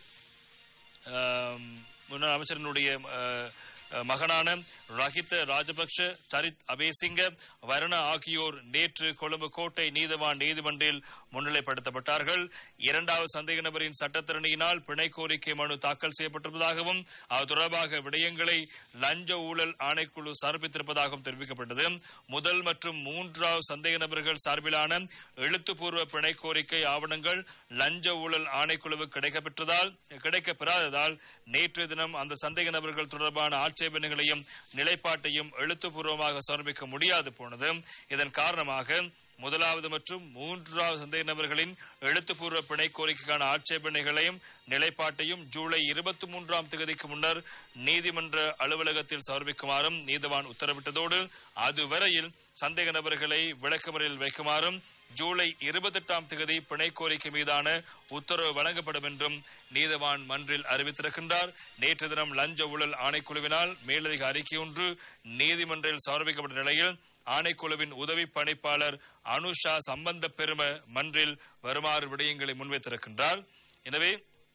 அஹ், முன்னாள் அமைச்சரினுடைய அஹ், அஹ், மகனான ரஹித ராஜபக்ஷ சரித் அபேசிங்க வரண ஆகியோர் நேற்று கொழும்பு கோட்டை நீதவான் நீதிமன்றில் முன்னிலைப்படுத்தப்பட்டார்கள் இரண்டாவது சந்தேக நபரின் சட்டத்திறனியினால் பிணை கோரிக்கை மனு தாக்கல் செய்யப்பட்டிருப்பதாகவும் அது தொடர்பாக விடயங்களை லஞ்ச ஊழல் ஆணைக்குழு சமர்ப்பித்திருப்பதாகவும் தெரிவிக்கப்பட்டது முதல் மற்றும் மூன்றாவது சந்தேக நபர்கள் சார்பிலான எழுத்துப்பூர்வ பிணை கோரிக்கை ஆவணங்கள் லஞ்ச ஊழல் ஆணைக்குழுவுக்கு கிடைக்கப்பெற்றதால் கிடைக்கப்பெறாததால் நேற்றைய தினம் அந்த சந்தேக நபர்கள் தொடர்பான ஆட்சேபனைகளையும் நிலைப்பாட்டையும் எழுத்துப்பூர்வமாக சமர்ப்பிக்க முடியாது போனது இதன் காரணமாக முதலாவது மற்றும் மூன்றாவது சந்தேக நபர்களின் எழுத்துப்பூர்வ பிணை கோரிக்கைக்கான ஆட்சேபனைகளையும் நிலைப்பாட்டையும் ஜூலை இருபத்தி மூன்றாம் தேதிக்கு முன்னர் நீதிமன்ற அலுவலகத்தில் சமர்ப்பிக்குமாறும் நீதிவான் உத்தரவிட்டதோடு அதுவரையில் சந்தேக நபர்களை விளக்கமறையில் வைக்குமாறும் ஜூலை இருபத்தி எட்டாம் தேதி பிணை கோரிக்கை மீதான உத்தரவு வழங்கப்படும் என்றும் நீதவான் மன்றில் அறிவித்திருக்கின்றார் நேற்று தினம் லஞ்ச ஊழல் ஆணைக்குழுவினால் மேலதிக அறிக்கை ஒன்று நீதிமன்றில் சமர்ப்பிக்கப்பட்ட நிலையில் ஆணைக்குழுவின் உதவி பணிப்பாளர் அனுஷா சம்பந்த பெரும மன்றில் வருமாறு விடயங்களை முன்வைத்திருக்கின்றார் எனவே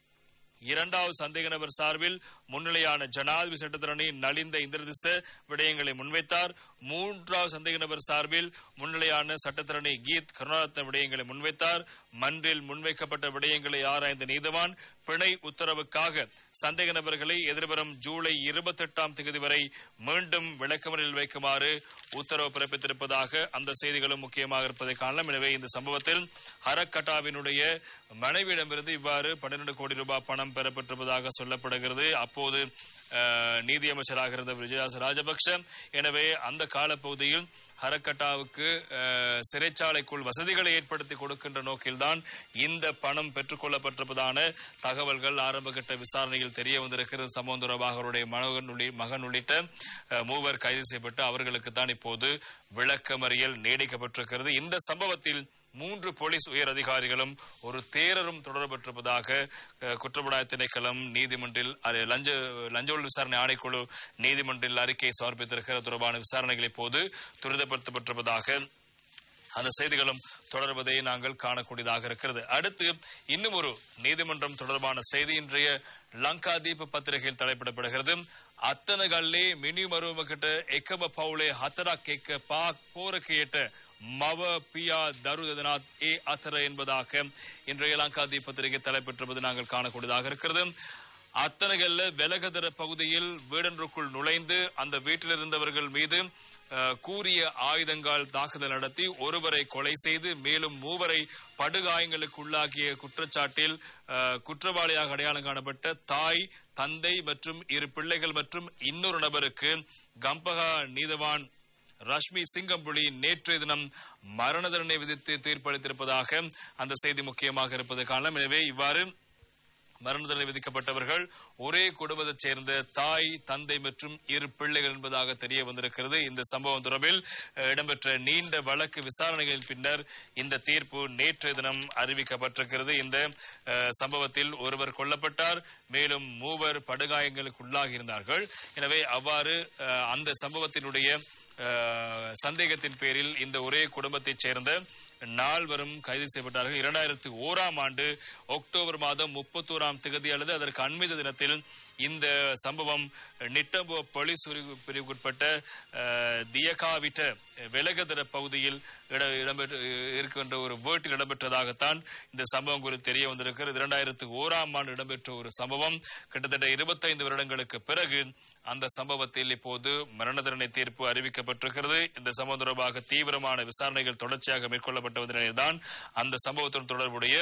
இரண்டாவது சந்தேக நபர் சார்பில் முன்னிலையான ஜனாதிபதி சட்டத்தரணி நலிந்த இந்திரதிச விடயங்களை முன்வைத்தார் மூன்றாவது சந்தேக நபர் சார்பில் முன்னிலையான சட்டத்தரணி கீத் கருணாரத்ன விடயங்களை முன்வைத்தார் மன்றில் முன்வைக்கப்பட்ட விடயங்களை ஆராய்ந்த நீதவான் பிணை உத்தரவுக்காக சந்தேக நபர்களை எதிர்வரும் ஜூலை இருபத்தி எட்டாம் தேதி வரை மீண்டும் விளக்கமறில் வைக்குமாறு உத்தரவு பிறப்பித்திருப்பதாக அந்த செய்திகளும் முக்கியமாக இருப்பதை காணலாம் எனவே இந்த சம்பவத்தில் ஹரக்கட்டாவினுடைய மனைவியிடமிருந்து இவ்வாறு பன்னிரண்டு கோடி ரூபாய் பணம் பெறப்பட்டிருப்பதாக சொல்லப்படுகிறது அப்போது அஹ், நீதியமைச்சராக இருந்த விஜயாச ராஜபக்ஷ எனவே அந்த காலப்பகுதியில் ஹரக்கட்டாவுக்கு அஹ், சிறைச்சாலைக்குள் வசதிகளை ஏற்படுத்தி கொடுக்கின்ற நோக்கில்தான் இந்த பணம் பெற்றுக்கொள்ளப்பட்டிருப்பதான தகவல்கள் ஆரம்பகட்ட விசாரணையில் தெரிய வந்திருக்கிறது சம்பவம் தொடர்பாக அவருடைய மகன் உள்ளி- மகன் உள்ளிட்ட அஹ், மூவர் கைது செய்யப்பட்டு அவர்களுக்கு தான் இப்போது விளக்கமறியல் நீடிக்கப்பட்டிருக்கிறது இந்த சம்பவத்தில் மூன்று போலீஸ் உயர் அதிகாரிகளும் ஒரு தேரரும் தொடர்பற்றிருப்பதாக அஹ், குற்றப்புலனாய்வு திணைக்களம் நீதிமன்றில் அது லஞ்ச லஞ்ச ஒழிப்பு விசாரணை ஆணைக்குழு நீதிமன்றில் அறிக்கை சமர்ப்பித்திருக்கிற தொடர்பான விசாரணைகள் இப்போது துரிதப்படுத்தப்பட்டிருப்பதாக அந்த செய்திகளும் தொடர்வதை நாங்கள் காணக்கூடியதாக இருக்கிறது அடுத்து இன்னும் ஒரு நீதிமன்றம் தொடர்பான செய்தி இன்றைய லங்காதீப பத்திரிகையில் தலைப்பிடப்படுகிறது அத்தனகல்லே மினி மருமகிட்ட எக்கம பவுலே ஹத்தரா கேக்க பாக் போருக்கையிட்ட மவ பியா தருதனாத் ஏ அத்தர என்பதாக இன்றைய லங்காதீப பத்திரிகை தலைப்பெற்றிருப்பது நாங்கள் காணக்கூடியதாக இருக்கிறது அத்தனகல்ல வெலகதர பகுதியில் வீடொன்றுக்குள் நுழைந்து அந்த வீட்டில் இருந்தவர்கள் மீது அஹ், கூரிய ஆயுதங்கள் தாக்குதல் நடத்தி ஒருவரை கொலை செய்து மேலும் மூவரை படுகாயங்களுக்கு உள்ளாக்கிய குற்றச்சாட்டில் அஹ், குற்றவாளியாக அடையாளம் காணப்பட்ட தாய் தந்தை மற்றும் இரு பிள்ளைகள் மற்றும் இன்னொரு நபருக்கு கம்பகா நீதவான் ரஷ்மி சிங்கம்புலி நேற்றைய தினம் மரண தண்டனை விதித்து தீர்ப்பளித்திருப்பதாக அந்த செய்தி முக்கியமாக இருப்பது காரணம் எனவே இவ்வாறு மரண தண்டனை விதிக்கப்பட்டவர்கள் ஒரே குடும்பத்தைச் சேர்ந்த தாய் தந்தை மற்றும் இரு பிள்ளைகள் என்பதாக தெரிய வந்திருக்கிறது இந்த சம்பவம் தொடர்பில் அஹ், இடம்பெற்ற நீண்ட வழக்கு விசாரணைகளின் பின்னர் இந்த தீர்ப்பு நேற்றைய தினம் அறிவிக்கப்பட்டிருக்கிறது இந்த அஹ், சம்பவத்தில் ஒருவர் கொல்லப்பட்டார் மேலும் மூவர் படுகாயங்களுக்கு உள்ளாகி இருந்தார்கள் எனவே அவ்வாறு அஹ், அந்த சம்பவத்தினுடைய அஹ், சந்தேகத்தின் பேரில் இந்த ஒரே குடும்பத்தைச் சேர்ந்த நால்வரும் கைது செய்யப்பட்டார்கள் இரண்டாயிரத்தி ஓராம் ஆண்டு அக்டோபர் மாதம் முப்பத்தோராம் திகதி அல்லது அதற்கு அண்மித தினத்தில் இந்த சம்பவம் நிட்டம்போ போலீஸ் பிரிவு- பிரிவுக்குட்பட்ட அஹ், தியகாவிட்ட வெலகதர பகுதியில் இட- இடம்பெற்று இருக்கின்ற ஒரு வீட்டில் இடம்பெற்றதாகத்தான் இந்த சம்பவம் குறித்து தெரிய வந்திருக்கிறது இரண்டாயிரத்து ஓராம் ஆண்டு இடம்பெற்ற ஒரு சம்பவம் கிட்டத்தட்ட இருபத்தைந்து வருடங்களுக்கு பிறகு அந்த சம்பவத்தில் இப்போது மரண தண்டனை தீர்ப்பு அறிவிக்கப்பட்டிருக்கிறது இந்த சம்பவம் தொடர்பாக தீவிரமான விசாரணைகள் தொடர்ச்சியாக மேற்கொள்ளப்பட்ட வந்த நிலையில்தான் அந்த சம்பவத்துடன் தொடர்புடைய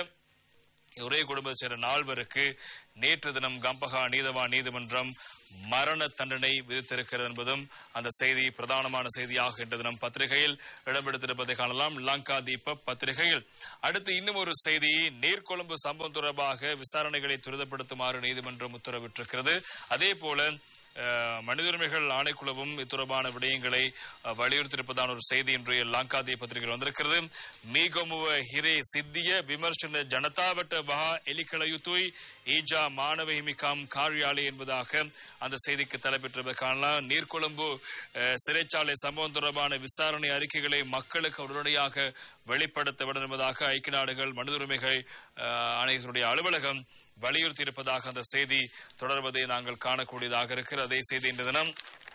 ஒரே குடும்பத்தைச் சேர்ந்த நால்வருக்கு நேற்று தினம் கம்பகா நீதவான் நீதிமன்றம் மரண தண்டனை விதித்திருக்கிறது என்பதும் அந்த செய்தி பிரதானமான செய்தியாக இன்று தினம் பத்திரிகையில் இடம்பெடுத்திருப்பதை காணலாம் லங்கா தீப பத்திரிகையில் அடுத்து இன்னும் ஒரு செய்தி நீர்கொழும்பு சம்பவம் தொடர்பாக விசாரணைகளை துரிதப்படுத்துமாறு நீதிமன்றம் உத்தரவிட்டிருக்கிறது அதே போல அஹ், மனித உரிமைகள் ஆணைக்குழுவும் இத்தொடர்பான விடயங்களை அஹ், வலியுறுத்தியிருப்பதான ஒரு செய்தி இன்றைய லாங்காதி பத்திரிகையில் வந்திருக்கிறது மீகமுவ ஹிரே சித்திய விமர்சன ஜனதாவட்ட வஹா எலிக்களையுத்துய் ஈஜா மாணவ ஹிமிகாம் காரியாலி என்பதாக அந்த செய்திக்கு தலைப்பெற்றிருப்பதை காணலாம் நீர்கொழும்பு அஹ், சிறைச்சாலை சம்பவம் தொடர்பான விசாரணை அறிக்கைகளை மக்களுக்கு உடனடியாக வெளிப்படுத்த வேண்டும் என்பதாக ஐக்கிய நாடுகள் மனித உரிமைகள் அஹ், ஆணையத்தினுடைய அலுவலகம் வலியுறுத்தி இருப்பதாக அந்த செய்தி தொடர்வதை நாங்கள் காணக்கூடியதாக இருக்கிறது அதே செய்தி இன்று தினம்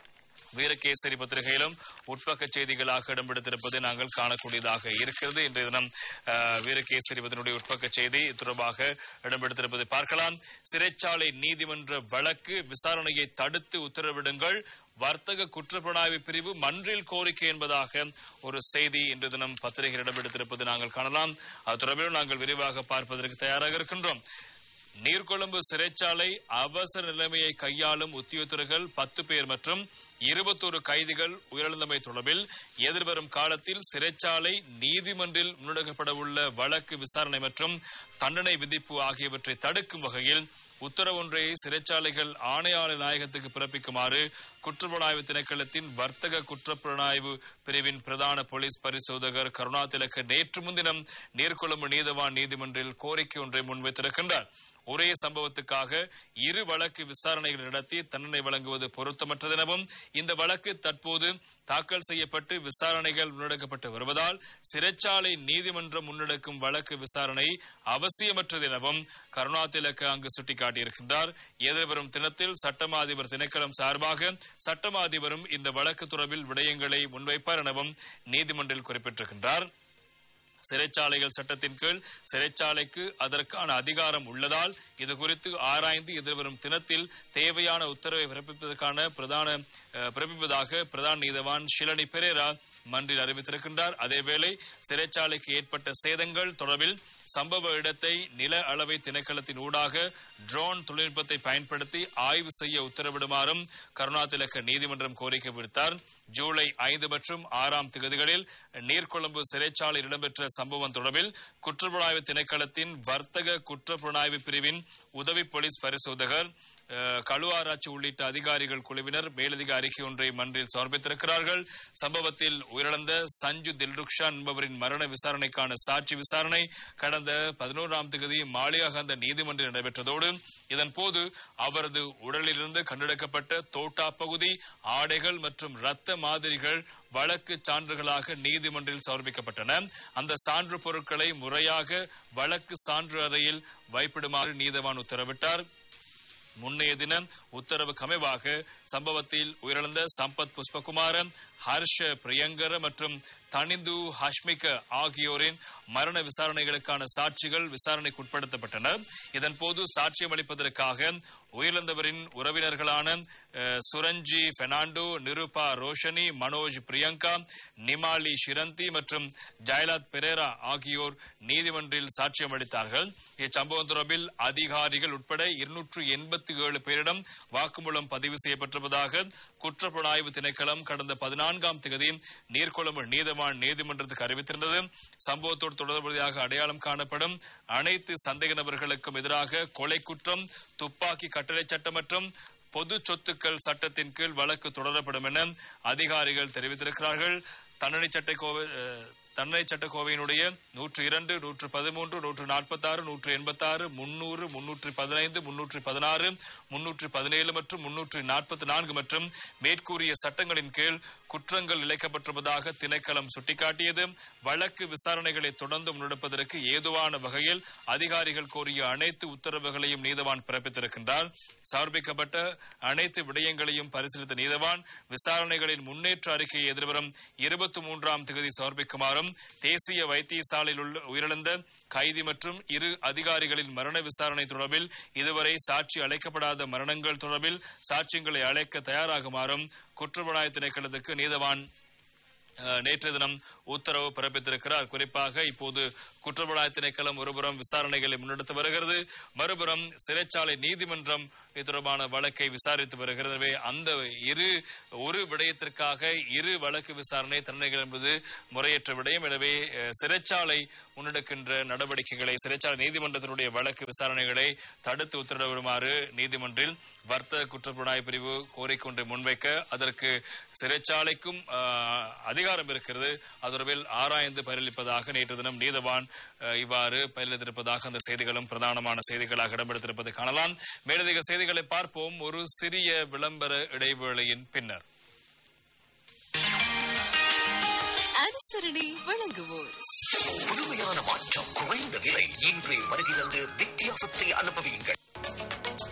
வீரகேசரி பத்திரிகையிலும் உட்பக்க செய்திகளாக இடம்பெடுத்திருப்பதை நாங்கள் காணக்கூடியதாக இருக்கிறது இன்றைய தினம் அஹ், வீரகேசரி பத்தினுடைய உட்பக்க செய்தி இது தொடர்பாக இடம்பெடுத்திருப்பதை பார்க்கலாம் சிறைச்சாலை நீதிமன்ற வழக்கு விசாரணையை தடுத்து உத்தரவிடுங்கள் வர்த்தக குற்றப்புலனாய்வு பிரிவு மன்றில் கோரிக்கை என்பதாக ஒரு செய்தி இன்று தினம் பத்திரிகையில் இடம்பெடுத்திருப்பதை நாங்கள் காணலாம் அது தொடர்பில் நாங்கள் விரிவாக பார்ப்பதற்கு தயாராக இருக்கின்றோம் நீர்கொழும்பு சிறைச்சாலை அவசர நிலைமையை கையாளும் உத்தியோகத்தர்கள் பத்து பேர் மற்றும் இருபத்தோரு கைதிகள் உயிரிழந்தமை தொடர்பில் எதிர்வரும் காலத்தில் சிறைச்சாலை நீதிமன்றில் முன்னெடுக்கப்பட உள்ள வழக்கு விசாரணை மற்றும் தண்டனை விதிப்பு ஆகியவற்றை தடுக்கும் வகையில் உத்தரவொன்றை சிறைச்சாலைகள் ஆணையாளர் நாயகத்துக்கு பிறப்பிக்குமாறு குற்றப்புலனாய்வு திணைக்களத்தின் வர்த்தக குற்றப்புலனாய்வு பிரிவின் பிரதான போலீஸ் பரிசோதகர் கருணாதிலக்க நேற்று முன்தினம் நீர்கொழும்பு நீதவான் நீதிமன்றில் கோரிக்கை ஒன்றை முன்வைத்திருக்கின்றார் ஒரே சம்பவத்துக்காக இரு வழக்கு விசாரணைகள் நடத்தி தண்டனை வழங்குவது பொருத்தமற்றது எனவும் இந்த வழக்கு தற்போது தாக்கல் செய்யப்பட்டு விசாரணைகள் முன்னெடுக்கப்பட்டு வருவதால் சிறைச்சாலை நீதிமன்றம் முன்னெடுக்கும் வழக்கு விசாரணை அவசியமற்றது எனவும் கருணாதிலக்க அங்கு சுட்டிக்காட்டியிருக்கின்றார் எதிர்வரும் தினத்தில் சட்டமா அதிபர் திணைக்களம் சார்பாக சட்டமா அதிபரும் இந்த வழக்கு தொடர்பில் விடயங்களை முன்வைப்பார் எனவும் நீதிமன்றில் குறிப்பிட்டிருக்கின்றார் சிறைச்சாலைகள் சட்டத்தின் கீழ் சிறைச்சாலைக்கு அதற்கான அதிகாரம் உள்ளதால் இது குறித்து ஆராய்ந்து எதிர்வரும் தினத்தில் தேவையான உத்தரவை பிறப்பிப்பதற்கான பிரதான அஹ், பிறப்பிப்பதாக பிரதான நீதவான் ஷிலனி பெரேரா மன்றில் அறிவித்திருக்கின்றார் அதேவேளை சிறைச்சாலைக்கு ஏற்பட்ட சேதங்கள் தொடர்பில் சம்பவ இடத்தை நில அளவை திணைக்களத்தின் ஊடாக ட்ரோன் தொழில்நுட்பத்தை பயன்படுத்தி ஆய்வு செய்ய உத்தரவிடுமாறும் கருணாதிலக்க நீதிமன்றம் கோரிக்கை விடுத்தார் ஜூலை ஐந்து மற்றும் ஆறாம் திகதிகளில் நீர்கொழும்பு சிறைச்சாலையில் இடம்பெற்ற சம்பவம் தொடர்பில் குற்றப்புலனாய்வு திணைக்களத்தின் வர்த்தக குற்றப்புலனாய்வு பிரிவின் உதவி போலீஸ் பரிசோதகர் அஹ், களுவாராய்ச்சி உள்ளிட்ட அதிகாரிகள் குழுவினர் மேலதிக அறிக்கை ஒன்றை மன்றில் சமர்ப்பித்திருக்கிறார்கள் சம்பவத்தில் உயிரிழந்த சஞ்சு தில்ருக்ஷான் என்பவரின் மரண விசாரணைக்கான சாட்சி விசாரணை கடந்த பதினோராம் தேதி மாளிகாகந்த நீதிமன்றில் நடைபெற்றதோடு இதன் போது அவரது உடலிலிருந்து கண்டெடுக்கப்பட்ட தோட்டா பகுதி ஆடைகள் மற்றும் இரத்த மாதிரிகள் வழக்கு சான்றுகளாக நீதிமன்றில் சமர்ப்பிக்கப்பட்டன அந்த சான்று பொருட்களை முறையாக வழக்கு சான்று அறையில் வைப்பிடுமாறு நீதவான் உத்தரவிட்டார் முன்னைய தினம் உத்தரவுக்கு அமைவாக சம்பவத்தில் உயிரிழந்த சம்பத் புஷ்பகுமாரன் ஹர்ஷ பிரியங்கர மற்றும் தனிந்து ஹஷ்மிக ஆகியோரின் மரண விசாரணைகளுக்கான சாட்சிகள் விசாரணைக்கு உட்படுத்தப்பட்டன இதன் போது சாட்சியம் அளிப்பதற்காக உயிரிழந்தவரின் உறவினர்களான அஹ், சுரஞ்சி பெர்னாண்டோ நிருபா ரோஷனி மனோஜ் பிரியங்கா நிமாலி ஷிரந்தி மற்றும் ஜயலாத் பெரேரா ஆகியோர் நீதிமன்றில் சாட்சியம் அளித்தார்கள் இச்சம்பவம் தொடர்பில் அதிகாரிகள் உட்பட இருநூற்று எண்பத்தி ஏழு பேரிடம் வாக்குமூலம் பதிவு செய்யப்பட்டிருப்பதாக குற்றப்புலனாய்வு திணைக்களம் கடந்த பதினான்காம் தேதி நீர்கொழும்பு நீதவான் நீதிமன்றத்துக்கு அறிவித்திருந்தது சம்பவத்தோடு தொடர்புடையாக அடையாளம் காணப்படும் அனைத்து சந்தேக நபர்களுக்கும் எதிராக கொலை குற்றம் துப்பாக்கி கட்டளை சட்டம் மற்றும் பொது சொத்துக்கள் சட்டத்தின் கீழ் வழக்கு தொடரப்படும் என அதிகாரிகள் தெரிவித்திருக்கிறார்கள் தண்டனை சட்ட கோவை அஹ், தண்டனை சட்டக்கோவையினுடைய நூற்று இரண்டு நூற்று பதிமூன்று நூற்று நாற்பத்தாறு நூற்று எண்பத்தாறு முன்னூறு முன்னூற்று பதினைந்து முன்னூற்று பதினாறு முன்னூற்று பதினேழு மற்றும் முன்னூற்று நாற்பத்தி நான்கு மற்றும் மேற்கூறிய சட்டங்களின் கீழ் குற்றங்கள் இழைக்கப்பட்டிருப்பதாக திணைக்களம் சுட்டிக்காட்டியது வழக்கு விசாரணைகளை தொடர்ந்து முன்னெடுப்பதற்கு ஏதுவான வகையில் அதிகாரிகள் கோரிய அனைத்து உத்தரவுகளையும் நீதவான் பிறப்பித்திருக்கின்றார் சமர்ப்பிக்கப்பட்ட அனைத்து விடயங்களையும் பரிசீலித்த நீதவான் விசாரணைகளின் முன்னேற்ற அறிக்கையை எதிர்வரும் இருபத்தி மூன்றாம் தேதி சமர்ப்பிக்குமாறும் தேசிய வைத்தியசாலையில் உள்ள உயிரிழந்த கைதி மற்றும் இரு அதிகாரிகளின் மரண விசாரணை தொடர்பில் இதுவரை சாட்சி அழைக்கப்படாத மரணங்கள் தொடர்பில் சாட்சியங்களை அழைக்க தயாராகுமாறும் குற்றப்புலனாய்வு திணைக்களத்துக்கு நீதவான் அஹ், நேற்று தினம் உத்தரவு பிறப்பித்திருக்கிறார் குறிப்பாக இப்போது குற்றப்புலனாய்வு திணைக்களம் ஒருபுறம் விசாரணைகளை முன்னெடுத்து வருகிறது மறுபுறம் சிறைச்சாலை நீதிமன்றம் இது தொடர்பான வழக்கை விசாரித்து வருகிறது எனவே அந்த இரு ஒரு விடயத்திற்காக இரு வழக்கு விசாரணை தண்டனைகள் என்பது முறையற்ற விடயம் எனவே அஹ், சிறைச்சாலை முன்னெடுக்கின்ற நடவடிக்கைகளை சிறைச்சாலை நீதிமன்றத்தினுடைய வழக்கு விசாரணைகளை தடுத்து உத்தரவிடுமாறு நீதிமன்றில் வர்த்தக குற்றப்புலனாய்வு பிரிவு கோரிக்கொண்டு முன்வைக்க அதற்கு சிறைச்சாலைக்கும் ஆஹ், அதிகாரம் இருக்கிறது அது தொடர்பில் ஆராய்ந்து பரிசீலிப்பதாக நேற்று தினம் நீதவான் ஆஹ், இவ்வாறு பரிசீலித்திருப்பதாக அந்த செய்திகளும் பிரதானமான செய்திகளாக இடம்பெடுத்திருப்பதை காணலாம் மேலதிக செய்திகளை பார்ப்போம் ஒரு சிறிய விளம்பர இடைவேளையின் பின்னர் அனுசரணை வழங்குவோர் புதுமையான மாற்றம் குறைந்த விலை இன்றே வருகிறது வித்தியாசத்தை அனுபவியுங்கள்